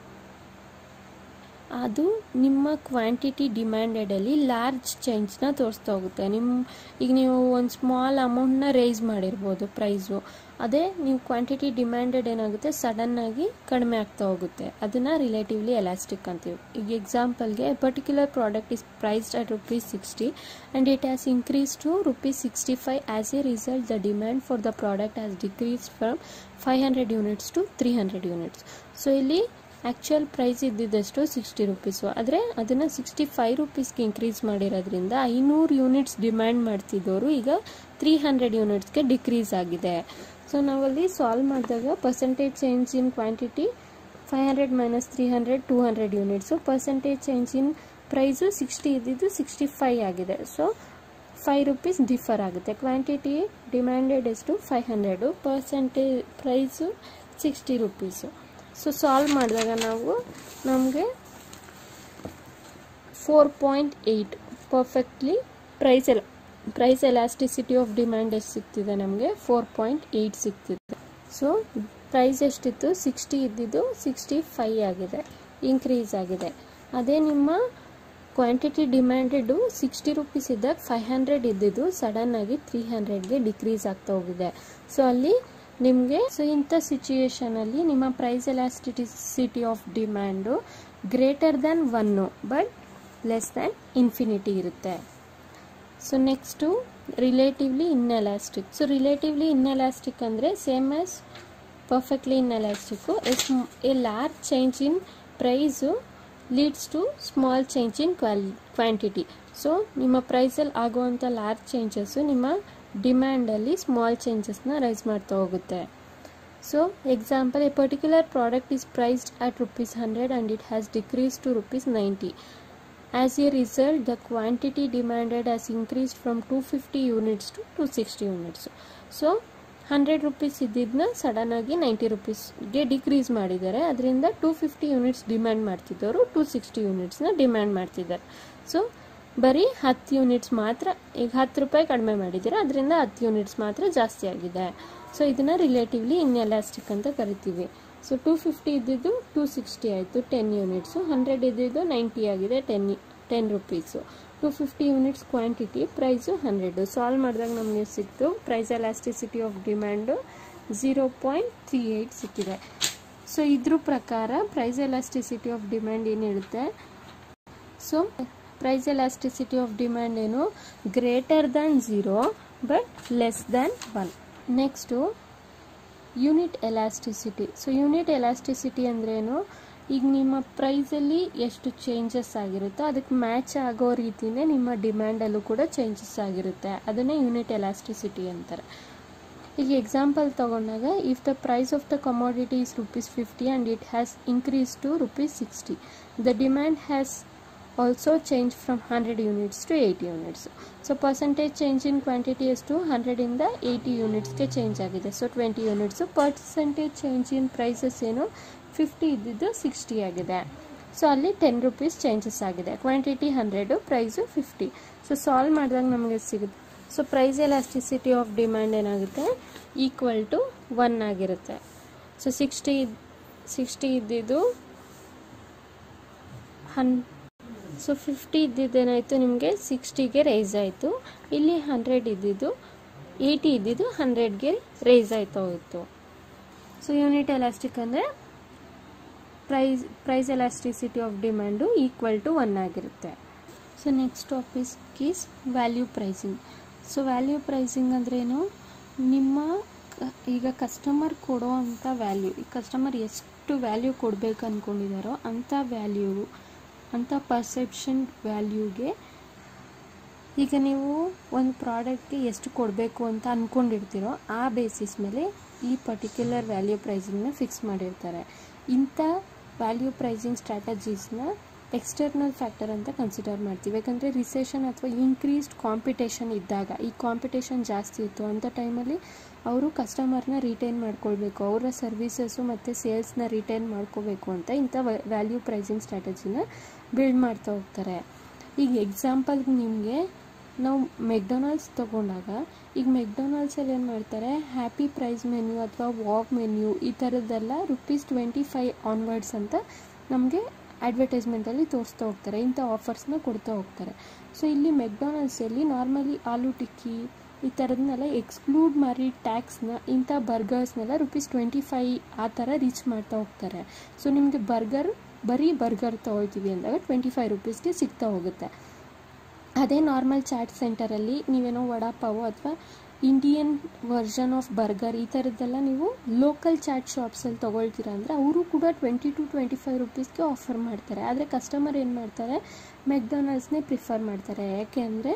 ಅದು ನಿಮ್ಮ ಕ್ವಾಂಟಿಟಿ ಡಿಮ್ಯಾಂಡೆಡಲ್ಲಿ ಲಾರ್ಜ್ ಚೇಂಜ್ನ ತೋರಿಸ್ತಾ ಹೋಗುತ್ತೆ ನಿಮ್ಮ ಈಗ ನೀವು ಒಂದು ಸ್ಮಾಲ್ ಅಮೌಂಟ್ನ ರೇಸ್ ಮಾಡಿರ್ಬೋದು ಪ್ರೈಸು ಅದೇ ನೀವು ಕ್ವಾಂಟಿಟಿ ಡಿಮ್ಯಾಂಡೆಡ್ ಏನಾಗುತ್ತೆ ಸಡನ್ನಾಗಿ ಕಡಿಮೆ ಆಗ್ತಾ ಹೋಗುತ್ತೆ ಅದನ್ನು ರಿಲೇಟಿವ್ಲಿ ಎಲಾಸ್ಟಿಕ್ ಅಂತೀವಿ ಈಗ ಎಕ್ಸಾಂಪಲ್ಗೆ particular product is priced at rupees sixty and it has increase to rupees sixty five as a result the demand for the product has decrease from five hundred units to three hundred units so ಇಲ್ಲಿ actual price ಇದ್ದಿದ್ದಷ್ಟು sixty rupees ಆದರೆ ಅದನ್ನು sixty five ರುಪೀಸ್ಗೆ increase ಮಾಡಿರೋದ್ರಿಂದ ಐನೂರು units demand ಮಾಡ್ತಿದ್ದವರು ಈಗ three hundred ಯೂನಿಟ್ಸ್ಗೆ decrease ಆಗಿದೆ ಸೊ ನಾವಲ್ಲಿ ಸಾಲ್ವ್ ಮಾಡಿದಾಗ percentage change in quantity five hundred minus three hundred two hundred units percentage change in price sixty ಇದ್ದಿದ್ದು ಸಿಕ್ಸ್ಟಿ ಫೈವ್ ಆಗಿದೆ ಸೊ ಫೈವ್ ರುಪೀಸ್ ಡಿಫರ್ ಆಗುತ್ತೆ ಕ್ವಾಂಟಿಟಿ ಡಿಮ್ಯಾಂಡೆಡ್ ಎಷ್ಟು five hundred percentage price sixty rupees so solve ಮಾಡಿದಾಗ ನಾವು ನಮಗೆ four point eight perfectly price ಎಲ್ಲ price elasticity of demand ಎಷ್ಟು ಸಿಗ್ತಿದೆ ನಮಗೆ four point eight ಸಿಗ್ತಿದೆ so price ಎಷ್ಟಿತ್ತು ಸಿಕ್ಸ್ಟಿ ಇದ್ದಿದ್ದು ಸಿಕ್ಸ್ಟಿ ಫೈ ಆಗಿದೆ ಇನ್ಕ್ರೀಸ್ ಆಗಿದೆ ಅದೇ ನಿಮ್ಮ ಕ್ವಾಂಟಿಟಿ ಡಿಮ್ಯಾಂಡೆಡು ಸಿಕ್ಸ್ಟಿ ರುಪೀಸ್ ಇದ್ದಾಗ ಫೈವ್ ಹಂಡ್ರೆಡ್ ಇದ್ದಿದ್ದು ಸಡನ್ನಾಗಿ ತ್ರೀ ಹಂಡ್ರೆಡ್ಗೆ ಡಿಕ್ರೀಸ್ ಆಗ್ತಾ ಹೋಗಿದೆ ಸೊ ಅಲ್ಲಿ ನಿಮಗೆ ಸೊ ಇಂಥ ಸಿಚುಯೇಷನಲ್ಲಿ ನಿಮ್ಮ price elasticity of demand greater than one but less than infinity ಇರುತ್ತೆ so next relatively inelastic so relatively inelastic ಅಂದರೆ same as perfectly inelastic a large change in price leads to small change in quali quantity so ನಿಮ್ಮ ಪ್ರೈಸಲ್ಲಿ ಆಗುವಂಥ large changes ನಿಮ್ಮ ಡಿಮ್ಯಾಂಡಲ್ಲಿ small ಚೇಂಜಸ್ನ rise ಮಾಡ್ತಾ ಹೋಗುತ್ತೆ so example a particular product is priced at rupees hundred and it has decrease to rupees ninety as a result the quantity demanded has increased from two fifty units to two sixty units so hundred rupees ಇದ್ದಿದ್ದನ್ನ ಸಡನ್ನಾಗಿ ninety ರುಪೀಸ್ಗೆ decrease ಮಾಡಿದ್ದಾರೆ ಅದರಿಂದ two fifty units demand ಮಾಡ್ತಿದ್ದವರು two sixty ಯೂನಿಟ್ಸ್ನ demand ಮಾಡ್ತಿದ್ದಾರೆ so ಬರೀ ಹತ್ತು ಯೂನಿಟ್ಸ್ ಮಾತ್ರ ಈಗ ಹತ್ತು ರೂಪಾಯಿ ಕಡಿಮೆ ಮಾಡಿದ್ದೀರಾ ಅದರಿಂದ ಹತ್ತು ಯೂನಿಟ್ಸ್ ಮಾತ್ರ ಜಾಸ್ತಿ ಆಗಿದೆ ಸೊ ಇದನ್ನು ರಿಲೇಟಿವ್ಲಿ ಇನ್ಎಲಾಸ್ಟಿಕ್ ಅಂತ ಕರಿತೀವಿ ಸೊ ಟು ಫಿಫ್ಟಿ ಇದ್ದಿದ್ದು ಟು ಸಿಕ್ಸ್ಟಿ ಆಯಿತು ಟೆನ್ ಯೂನಿಟ್ಸು ಹಂಡ್ರೆಡ್ ಇದ್ದಿದ್ದು ನೈಂಟಿ ಆಗಿದೆ ten ten rupees two fifty units quantity price hundred solve ಮಾಡಿದಾಗ ನಮಗೆ ಸಿಕ್ತು price elasticity of demand zero point three eight ಸಿಕ್ಕಿದೆ ಸೊ ಇದ್ರ ಪ್ರಕಾರ ಪ್ರೈಸ್ ಎಲಾಸ್ಟಿಸಿಟಿ ಆಫ್ ಡಿಮ್ಯಾಂಡ್ ಏನು ಹೇಳುತ್ತೆ so price elasticity of demand ಏನು greater than zero but less than one next unit elasticity so unit elasticity ಅಂದ್ರೇನು ಈಗ ನಿಮ್ಮ ಪ್ರೈಸಲ್ಲಿ ಎಷ್ಟು ಚೇಂಜಸ್ ಆಗಿರುತ್ತೋ ಅದಕ್ಕೆ ಮ್ಯಾಚ್ ಆಗೋ ರೀತಿಯೇ ನಿಮ್ಮ ಡಿಮ್ಯಾಂಡಲ್ಲೂ ಕೂಡ ಚೇಂಜಸ್ ಆಗಿರುತ್ತೆ ಅದನ್ನೇ ಯೂನಿಟ್ ಎಲಾಸ್ಟಿಸಿಟಿ ಅಂತಾರೆ ಈಗ ಎಕ್ಸಾಂಪಲ್ ತಗೊಂಡಾಗ if the price of the commodity is rupees fifty and it has increase to rupees sixty the demand has also change from hundred units to eighty units so percentage change in quantity ಎಷ್ಟು ಹಂಡ್ರೆಡಿಂದ eighty ಯೂನಿಟ್ಸ್ಗೆ change ಆಗಿದೆ so twenty units percentage change in prices ಏನು fifty ಇದ್ದಿದ್ದು sixty ಆಗಿದೆ so ಅಲ್ಲಿ ten rupees changes ಆಗಿದೆ quantity hundred price fifty so solve ಮಾಡಿದಾಗ ನಮಗೆ ಸಿಗುತ್ತೆ so price elasticity of demand ಏನಾಗುತ್ತೆ ಈಕ್ವಲ್ ಟು ಒನ್ ಆಗಿರುತ್ತೆ ಸೊ ಸಿಕ್ಸ್ಟಿ ಸಿಕ್ಸ್ಟಿ ಇದ್ದಿದ್ದು ಹನ್ ಸೊ ಫಿಫ್ಟಿ ಇದ್ದಿದ್ದೇನಾಯಿತು ನಿಮಗೆ ಸಿಕ್ಸ್ಟಿಗೆ ರೈಸ್ ಆಯಿತು ಇಲ್ಲಿ ಹಂಡ್ರೆಡ್ ಇದ್ದಿದ್ದು ಏಯ್ಟಿ ಇದ್ದಿದ್ದು ಹಂಡ್ರೆಡ್ಗೆ ರೈಸ್ ಆಯ್ತಾ ಹೋಯಿತು ಸೊ ಯೂನಿಟ್ ಎಲಾಸ್ಟಿಕ್ ಅಂದರೆ price price elasticity of demand equal to one ಆಗಿರುತ್ತೆ so next topic is value pricing so value pricing ಅಂದ್ರೇನು ನಿಮ್ಮ ಕ- ಈಗ ಕಸ್ಟಮರ್ ಕೊಡೋ ಅಂಥ ವ್ಯಾಲ್ಯೂ ಈ ಕಸ್ಟಮರ್ ಎಷ್ಟು ವ್ಯಾಲ್ಯೂ ಕೊಡಬೇಕು ಅಂದ್ಕೊಂಡಿದ್ದಾರೋ ಅಂಥ ವ್ಯಾಲ್ಯೂ ಅಂಥ ಪರ್ಸೆಪ್ಷನ್ ವ್ಯಾಲ್ಯೂಗೆ ಈಗ ನೀವು ಒಂದು ಪ್ರಾಡಕ್ಟ್ಗೆ ಎಷ್ಟು ಕೊಡಬೇಕು ಅಂತ ಅಂದ್ಕೊಂಡಿರ್ತೀರೋ ಆ ಬೇಸಿಸ್ ಮೇಲೆ ಈ ಪರ್ಟಿಕ್ಯುಲರ್ ವ್ಯಾಲ್ಯೂ ಪ್ರೈಸಿಂಗ್ನ ಫಿಕ್ಸ್ ಮಾಡಿರ್ತಾರೆ ಇಂಥ ವ್ಯಾಲ್ಯೂ ಪ್ರೈಸಿಂಗ್ ಸ್ಟ್ರಾಟಜೀಸ್ನ ಎಕ್ಸ್ಟರ್ನಲ್ ಫ್ಯಾಕ್ಟರ್ ಅಂತ ಕನ್ಸಿಡರ್ ಮಾಡ್ತೀವಿ ಯಾಕಂದರೆ ರಿಸೆಷನ್ ಅಥವಾ ಇನ್ಕ್ರೀಸ್ಡ್ ಕಾಂಪಿಟೇಷನ್ ಇದ್ದಾಗ ಈ ಕಾಂಪಿಟೇಷನ್ ಜಾಸ್ತಿ ಇತ್ತು ಅಂಥ ಟೈಮಲ್ಲಿ ಅವರು ಕಸ್ಟಮರ್ನ ರಿಟೈನ್ ಮಾಡ್ಕೊಳ್ಬೇಕು ಅವರ ಸರ್ವಿಸಸ್ಸು ಮತ್ತು ಸೇಲ್ಸ್ನ ರಿಟೈನ್ ಮಾಡ್ಕೋಬೇಕು ಅಂತ ಇಂಥ ವ್ಯಾಲ್ಯೂ ಪ್ರೈಸಿಂಗ್ ಸ್ಟ್ರಾಟಜಿನ ಬಿಲ್ಡ್ ಮಾಡ್ತಾ ಹೋಗ್ತಾರೆ ಈಗ ಎಕ್ಸಾಂಪಲ್ಗೆ ನಿಮಗೆ ನಾವು ಮೆಕ್ಡೊನಾಲ್ಡ್ಸ್ ತೊಗೊಂಡಾಗ ಈಗ ಮೆಕ್ಡೊನಾಲ್ಡ್ಸಲ್ಲಿ ಏನು ಮಾಡ್ತಾರೆ ಹ್ಯಾಪಿ ಪ್ರೈಸ್ ಮೆನ್ಯೂ ಅಥವಾ ವಾಕ್ ಮೆನ್ಯೂ ಈ ಥರದ್ದೆಲ್ಲ ರುಪೀಸ್ ಟ್ವೆಂಟಿ ಫೈವ್ ಆನ್ವರ್ಡ್ಸ್ ಅಂತ ನಮಗೆ ಅಡ್ವರ್ಟೈಸ್ಮೆಂಟಲ್ಲಿ ತೋರಿಸ್ತಾ ಹೋಗ್ತಾರೆ ಇಂಥ ಆಫರ್ಸ್ನ ಕೊಡ್ತಾ ಹೋಗ್ತಾರೆ ಸೊ ಇಲ್ಲಿ ಮೆಕ್ಡೊನಾಲ್ಡ್ಸಲ್ಲಿ ನಾರ್ಮಲಿ ಆಲೂ ಟಿಕ್ಕಿ ಈ ಥರದನ್ನೆಲ್ಲ ಎಕ್ಸ್ಕ್ಲೂಡ್ ಮಾಡಿ ಟ್ಯಾಕ್ಸ್ನ ಇಂಥ ಬರ್ಗರ್ಸ್ನೆಲ್ಲ ರುಪೀಸ್ ಟ್ವೆಂಟಿ ಫೈ ಆ ಥರ ರೀಚ್ ಮಾಡ್ತಾ ಹೋಗ್ತಾರೆ ಸೊ ನಿಮಗೆ ಬರ್ಗರ್ ಬರೀ ಬರ್ಗರ್ ತೊಗೊಳ್ತೀವಿ ಅಂದಾಗ ಟ್ವೆಂಟಿ ಫೈವ್ ರುಪೀಸ್ಗೆ ಸಿಗ್ತಾ ಹೋಗುತ್ತೆ ಅದೇ ನಾರ್ಮಲ್ ಚಾಟ್ ಸೆಂಟರಲ್ಲಿ ನೀವೇನೋ ವಡಾಪಾವು ಅಥವಾ ಇಂಡಿಯನ್ ವರ್ಷನ್ ಆಫ್ ಬರ್ಗರ್ ಈ ಥರದ್ದೆಲ್ಲ ನೀವು ಲೋಕಲ್ ಚಾಟ್ ಶಾಪ್ಸಲ್ಲಿ ತೊಗೊಳ್ತೀರಾ ಅಂದರೆ ಅವರು ಕೂಡ ಟ್ವೆಂಟಿ ಟು ಟ್ವೆಂಟಿ ಫೈವ್ ರುಪೀಸ್ಗೆ ಆಫರ್ ಮಾಡ್ತಾರೆ ಆದರೆ ಕಸ್ಟಮರ್ ಏನು ಮಾಡ್ತಾರೆ ಮೆಕ್ಡೊನಾಲ್ಡ್ಸ್ನೇ ಪ್ರಿಫರ್ ಮಾಡ್ತಾರೆ ಯಾಕೆ ಅಂದರೆ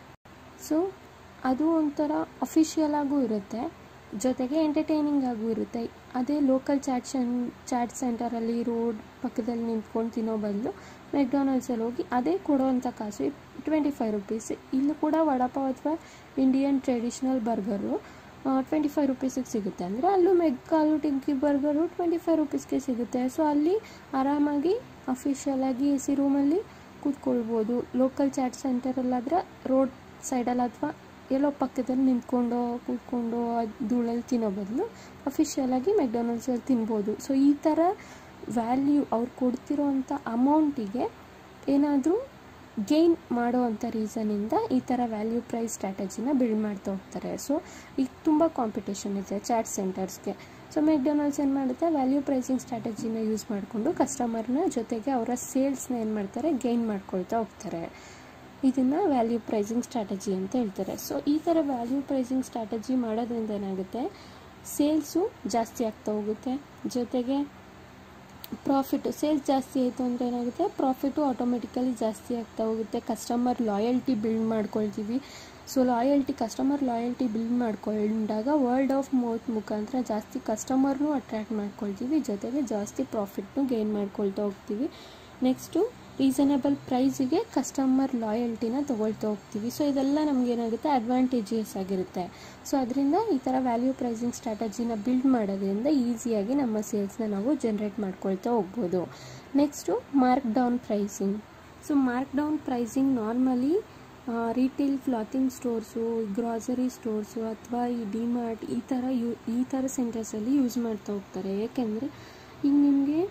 ಸೊ ಅದು ಒಂಥರ ಅಫಿಷಿಯಲ್ ಆಗೂ ಇರುತ್ತೆ ಜೊತೆಗೆ ಎಂಟರ್ಟೈನಿಂಗ್ ಆಗೂ ಇರುತ್ತೆ ಅದೇ ಲೋಕಲ್ ಚಾಟ್ ಶನ್ ಚಾಟ್ ಸೆಂಟರಲ್ಲಿ ರೋಡ್ ಪಕ್ಕದಲ್ಲಿ ನಿಂತ್ಕೊಂಡು ತಿನ್ನೋ ಬದಲು ಮೆಕ್ಡೊನಾಲ್ಡ್ಸಲ್ಲಿ ಹೋಗಿ ಅದೇ ಕೊಡೋವಂಥ ಕಾಸು ಟ್ವೆಂಟಿ ಫೈವ್ ರುಪೀಸ್ ಇಲ್ಲೂ ಕೂಡ ವಡಾಪಾವ್ ಅಥವಾ Indian traditional burger twenty five ರುಪೀಸಿಗೆ ಸಿಗುತ್ತೆ ಅಂದರೆ ಅಲ್ಲೂ Mc aloo tikki burger twenty five ರುಪೀಸ್ಗೆ ಸಿಗುತ್ತೆ ಸೊ ಅಲ್ಲಿ ಆರಾಮಾಗಿ ಅಫಿಷಿಯಲ್ ಆಗಿ ಎ ಸಿ ರೂಮಲ್ಲಿ ಕೂತ್ಕೊಳ್ಬೋದು ಲೋಕಲ್ ಚಾಟ್ ಸೆಂಟರಲ್ಲಾದರೆ ರೋಡ್ ಸೈಡಲ್ಲಿ ಅಥವಾ ಎಲ್ಲೋ ಪಕ್ಕದಲ್ಲಿ ನಿಂತ್ಕೊಂಡು ಕೂತ್ಕೊಂಡು ಧೂಳಲ್ಲಿ ತಿನ್ನೋ ಬದಲು ಅಫಿಷಿಯಲ್ ಆಗಿ ಮೆಕ್ಡೊನಾಲ್ಡ್ಸಲ್ಲಿ ತಿನ್ಬೋದು ಸೊ ಈ ಥರ ವ್ಯಾಲ್ಯೂ ಅವ್ರು ಕೊಡ್ತಿರೋ ಅಂಥ ಅಮೌಂಟಿಗೆ ಏನಾದರೂ ಗೇನ್ ಮಾಡೋ ಅಂಥ ರೀಸನಿಂದ ಈ ಥರ ವ್ಯಾಲ್ಯೂ ಪ್ರೈಸ್ ಸ್ಟ್ರಾಟಜಿನ ಬಿಲ್ಡ್ ಮಾಡ್ತಾ ಹೋಗ್ತಾರೆ ಸೊ ಈಗ ತುಂಬ ಕಾಂಪಿಟೇಷನ್ ಇದೆ ಚಾಟ್ ಸೆಂಟರ್ಸ್ಗೆ ಸೊ ಮೆಕ್ಡೊನಾಲ್ಡ್ಸ್ ಏನು ಮಾಡುತ್ತೆ ವ್ಯಾಲ್ಯೂ ಪ್ರೈಸಿಂಗ್ ಸ್ಟ್ರಾಟಜಿನ ಯೂಸ್ ಮಾಡಿಕೊಂಡು ಕಸ್ಟಮರ್ನ ಜೊತೆಗೆ ಅವರ ಸೇಲ್ಸ್ನ ಏನು ಮಾಡ್ತಾರೆ ಗೇನ್ ಮಾಡ್ಕೊಳ್ತಾ ಹೋಗ್ತಾರೆ ಇದನ್ನು ವ್ಯಾಲ್ಯೂ ಪ್ರೈಸಿಂಗ್ ಸ್ಟ್ರಾಟಜಿ ಅಂತ ಹೇಳ್ತಾರೆ ಸೊ ಈ ಥರ ವ್ಯಾಲ್ಯೂ ಪ್ರೈಸಿಂಗ್ ಸ್ಟ್ರಾಟಜಿ ಮಾಡೋದ್ರಿಂದ ಏನಾಗುತ್ತೆ ಸೇಲ್ಸು ಜಾಸ್ತಿ ಆಗ್ತಾ ಹೋಗುತ್ತೆ ಜೊತೆಗೆ ಪ್ರಾಫಿಟ್ ಸೇಲ್ಸ್ ಜಾಸ್ತಿ ಆಯಿತು ಅಂದರೆ ಏನಾಗುತ್ತೆ ಪ್ರಾಫಿಟು ಆಟೋಮೆಟಿಕಲಿ ಜಾಸ್ತಿ ಆಗ್ತಾ ಹೋಗುತ್ತೆ ಕಸ್ಟಮರ್ ಲಾಯಲ್ಟಿ ಬಿಲ್ಡ್ ಮಾಡ್ಕೊಳ್ತೀವಿ so loyalty customer loyalty build ಮಾಡ್ಕೊಂಡಾಗ ವರ್ಲ್ಡ್ ಆಫ್ ಮೌತ್ ಮುಖಾಂತರ ಜಾಸ್ತಿ ಕಸ್ಟಮರ್ನೂ ಅಟ್ರ್ಯಾಕ್ಟ್ ಮಾಡ್ಕೊಳ್ತೀವಿ ಜೊತೆಗೆ ಜಾಸ್ತಿ ಪ್ರಾಫಿಟ್ನು ಗೇನ್ ಮಾಡ್ಕೊಳ್ತಾ ಹೋಗ್ತೀವಿ ನೆಕ್ಸ್ಟು ರೀಸನಬಲ್ ಪ್ರೈಸಿಗೆ ಕಸ್ಟಮರ್ ಲಾಯಲ್ಟಿನ ತೊಗೊಳ್ತಾ ಹೋಗ್ತೀವಿ ಸೊ ಇದೆಲ್ಲ ನಮಗೇನಾಗುತ್ತೆ ಅಡ್ವಾಂಟೇಜಸ್ ಆಗಿರುತ್ತೆ ಸೊ ಅದರಿಂದ ಈ ಥರ ವ್ಯಾಲ್ಯೂ ಪ್ರೈಸಿಂಗ್ ಸ್ಟ್ರಾಟಜಿನ ಬಿಲ್ಡ್ ಮಾಡೋದ್ರಿಂದ ಈಸಿಯಾಗಿ ನಮ್ಮ ಸೇಲ್ಸ್ನ ನಾವು ಜನ್ರೇಟ್ ಮಾಡ್ಕೊಳ್ತಾ ಹೋಗ್ಬೋದು next mark down pricing so mark down pricing normally retail clothing stores grocery stores ಅಥವಾ ಈ ಡಿಮಾರ್ಟ್ ಈ ಥರ ಯೂ ಈ ಥರ ಸೆಂಟರ್ಸಲ್ಲಿ ಯೂಸ್ ಮಾಡ್ತಾ ಹೋಗ್ತಾರೆ ಏಕೆಂದರೆ ಈಗ ನಿಮಗೆ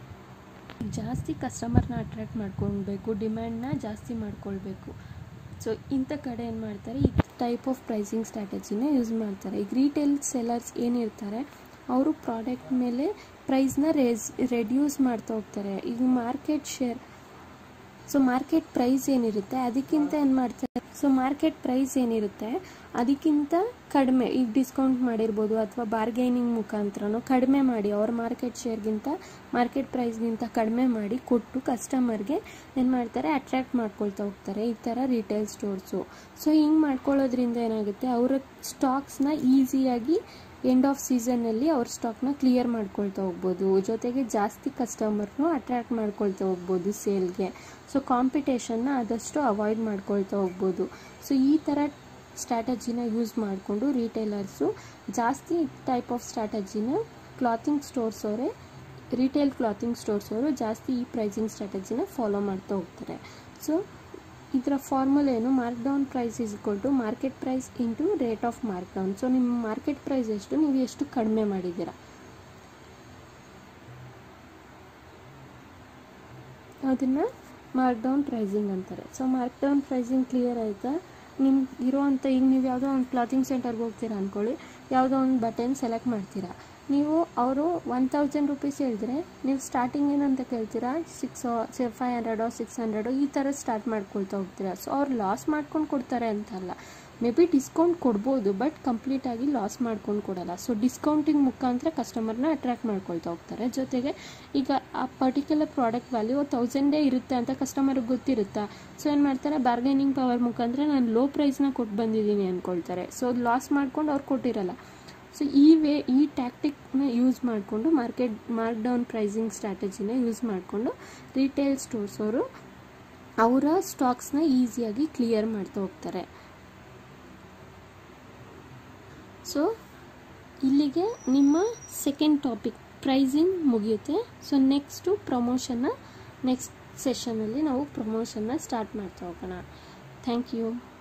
ಜಾಸ್ತಿ ಕಸ್ಟಮರ್ನ ಅಟ್ರ್ಯಾಕ್ಟ್ ಮಾಡ್ಕೊಳ್ಬೇಕು ಡಿಮ್ಯಾಂಡ್ನ ಜಾಸ್ತಿ ಮಾಡ್ಕೊಳ್ಬೇಕು ಸೊ ಇಂಥ ಕಡೆ ಏನು ಮಾಡ್ತಾರೆ ಈ ಟೈಪ್ ಆಫ್ ಪ್ರೈಸಿಂಗ್ ಸ್ಟ್ರಾಟಜಿನ ಯೂಸ್ ಮಾಡ್ತಾರೆ ಈಗ ರಿಟೇಲ್ ಸೆಲ್ಲರ್ಸ್ ಏನಿರ್ತಾರೆ ಅವರು ಪ್ರಾಡಕ್ಟ್ ಮೇಲೆ ಪ್ರೈಸ್ನ ರೇಸ್ ರೆಡ್ಯೂಸ್ ಮಾಡ್ತಾ ಹೋಗ್ತಾರೆ ಈಗ market share so market price ಏನಿರುತ್ತೆ ಅದಕ್ಕಿಂತ ಏನು ಮಾಡ್ತಾರೆ ಸೊ ಮಾರ್ಕೆಟ್ ಪ್ರೈಸ್ ಏನಿರುತ್ತೆ ಅದಕ್ಕಿಂತ ಕಡಿಮೆ ಈಗ ಡಿಸ್ಕೌಂಟ್ ಮಾಡಿರ್ಬೋದು ಅಥವಾ ಬಾರ್ಗೈನಿಂಗ್ ಮುಖಾಂತರನೋ ಕಡಿಮೆ ಮಾಡಿ ಅವ್ರ ಮಾರ್ಕೆಟ್ ಶೇರ್ಗಿಂತ ಮಾರ್ಕೆಟ್ ಪ್ರೈಸ್ಗಿಂತ ಕಡಿಮೆ ಮಾಡಿ ಕೊಟ್ಟು ಕಸ್ಟಮರ್ಗೆ ಏನು ಮಾಡ್ತಾರೆ ಅಟ್ರ್ಯಾಕ್ಟ್ ಮಾಡ್ಕೊಳ್ತಾ ಹೋಗ್ತಾರೆ ಈ ಥರ ರಿಟೇಲ್ ಸ್ಟೋರ್ಸು ಸೊ ಹಿಂಗೆ ಮಾಡ್ಕೊಳ್ಳೋದ್ರಿಂದ ಏನಾಗುತ್ತೆ ಅವರ ಸ್ಟಾಕ್ಸ್ನ ಈಸಿಯಾಗಿ ಎಂಡ್ ಆಫ್ ಸೀಸನ್ನಲ್ಲಿ ಅವ್ರ ಸ್ಟಾಕ್ನ ಕ್ಲಿಯರ್ ಮಾಡ್ಕೊಳ್ತಾ ಹೋಗ್ಬೋದು ಜೊತೆಗೆ ಜಾಸ್ತಿ ಕಸ್ಟಮರ್ನು ಅಟ್ರ್ಯಾಕ್ಟ್ ಮಾಡ್ಕೊಳ್ತಾ ಹೋಗ್ಬೋದು ಸೇಲ್ಗೆ ಸೊ ಕಾಂಪಿಟೇಷನ್ನ ಆದಷ್ಟು ಅವಾಯ್ಡ್ ಮಾಡ್ಕೊಳ್ತಾ ಹೋಗ್ಬೋದು ಸೊ ಈ ಥರ ಸ್ಟ್ರಾಟಜಿನ ಯೂಸ್ ಮಾಡಿಕೊಂಡು ರಿಟೇಲರ್ಸು ಜಾಸ್ತಿ ಟೈಪ್ ಆಫ್ ಸ್ಟ್ರಾಟಜಿನ ಕ್ಲಾತಿಂಗ್ ಸ್ಟೋರ್ಸ್ ಅವರೇ ರಿಟೇಲ್ ಕ್ಲಾತಿಂಗ್ ಸ್ಟೋರ್ಸ್ ಅವರು ಜಾಸ್ತಿ ಈ ಪ್ರೈಸಿಂಗ್ ಸ್ಟ್ರಾಟಜಿನ ಫಾಲೋ ಮಾಡ್ತಾ ಹೋಗ್ತಾರೆ ಸೊ ಇದರ ಫಾರ್ಮುಲ ಏನು mark down price is equal to market price into rate of mark down so ನಿಮ್ಮ ಮಾರ್ಕೆಟ್ ಪ್ರೈಸ್ ಎಷ್ಟು ನೀವು ಎಷ್ಟು ಕಡಿಮೆ ಮಾಡಿದ್ದೀರಾ ಅದನ್ನು ಮಾರ್ಕ್ ಡೌನ್ ಪ್ರೈಸಿಂಗ್ ಅಂತಾರೆ so mark down pricing clear ಆಯಿತಾ ನಿಮ್ಗೆ ಇರೋವಂಥ ಈಗ ನೀವು ಯಾವುದೋ ಒಂದು ಕ್ಲಾತಿಂಗ್ ಸೆಂಟರ್ಗೆ ಹೋಗ್ತೀರಾ ಅಂದ್ಕೊಳ್ಳಿ ಯಾವುದೋ ಒಂದು ಬಟನ್ ಸೆಲೆಕ್ಟ್ ಮಾಡ್ತೀರಾ ನೀವು ಅವರು ಒನ್ ತೌಸಂಡ್ ರುಪೀಸ್ ಹೇಳಿದ್ರೆ ನೀವು ಸ್ಟಾರ್ಟಿಂಗ್ ಏನಂತ ಕೇಳ್ತೀರಾ ಸಿಕ್ಸ್ ಫೈವ್ ಹಂಡ್ರೆಡೋ ಸಿಕ್ಸ್ ಹಂಡ್ರೆಡೋ ಈ ಥರ ಸ್ಟಾರ್ಟ್ ಮಾಡ್ಕೊಳ್ತಾ ಹೋಗ್ತೀರಾ ಸೊ ಅವ್ರು ಲಾಸ್ ಮಾಡ್ಕೊಂಡು ಕೊಡ್ತಾರೆ ಅಂತಲ್ಲ ಮೇ ಬಿ ಡಿಸ್ಕೌಂಟ್ ಕೊಡ್ಬೋದು ಬಟ್ ಕಂಪ್ಲೀಟಾಗಿ ಲಾಸ್ ಮಾಡ್ಕೊಂಡು ಕೊಡಲ್ಲ ಸೊ ಡಿಸ್ಕೌಂಟಿಂಗ್ ಮುಖಾಂತರ ಕಸ್ಟಮರ್ನ ಅಟ್ರ್ಯಾಕ್ಟ್ ಮಾಡ್ಕೊಳ್ತಾ ಹೋಗ್ತಾರೆ ಜೊತೆಗೆ ಈಗ ಆ ಪರ್ಟಿಕ್ಯುಲರ್ ಪ್ರಾಡಕ್ಟ್ ವ್ಯಾಲ್ಯೂ ತೌಸಂಡೇ ಇರುತ್ತೆ ಅಂತ ಕಸ್ಟಮರ್ಗೆ ಗೊತ್ತಿರುತ್ತಾ ಸೊ ಏನು ಮಾಡ್ತಾರೆ ಬಾರ್ಗೈನಿಂಗ್ ಪವರ್ ಮುಖಾಂತರ ನಾನು ಲೋ ಪ್ರೈಸ್ನ ಕೊಟ್ಟು ಬಂದಿದ್ದೀನಿ ಅಂದ್ಕೊಳ್ತಾರೆ ಸೊ ಲಾಸ್ ಮಾಡ್ಕೊಂಡು ಅವ್ರು ಕೊಟ್ಟಿರಲ್ಲ ಸೊ ಈ ವೇ ಈ ಟ್ಯಾಕ್ಟಿಕ್ನ ಯೂಸ್ ಮಾಡಿಕೊಂಡು ಮಾರ್ಕೆಟ್ ಮಾರ್ಕ್ ಡೌನ್ ಪ್ರೈಸಿಂಗ್ ಸ್ಟ್ರಾಟಜಿನ ಯೂಸ್ ಮಾಡಿಕೊಂಡು ರಿಟೇಲ್ ಸ್ಟೋರ್ಸ್ ಅವರು ಅವರ ಸ್ಟಾಕ್ಸ್ನ ಈಸಿಯಾಗಿ ಕ್ಲಿಯರ್ ಮಾಡ್ತಾ ಹೋಗ್ತಾರೆ ಸೊ ಇಲ್ಲಿಗೆ ನಿಮ್ಮ ಸೆಕೆಂಡ್ ಟಾಪಿಕ್ ಪ್ರೈಸಿಂಗ್ ಮುಗಿಯುತ್ತೆ ಸೊ ನೆಕ್ಸ್ಟು ಪ್ರಮೋಷನ್ನ ನೆಕ್ಸ್ಟ್ ಸೆಷನಲ್ಲಿ ನಾವು ಪ್ರಮೋಷನ್ನ ಸ್ಟಾರ್ಟ್ ಮಾಡ್ತಾ ಹೋಗೋಣ ಥ್ಯಾಂಕ್ ಯು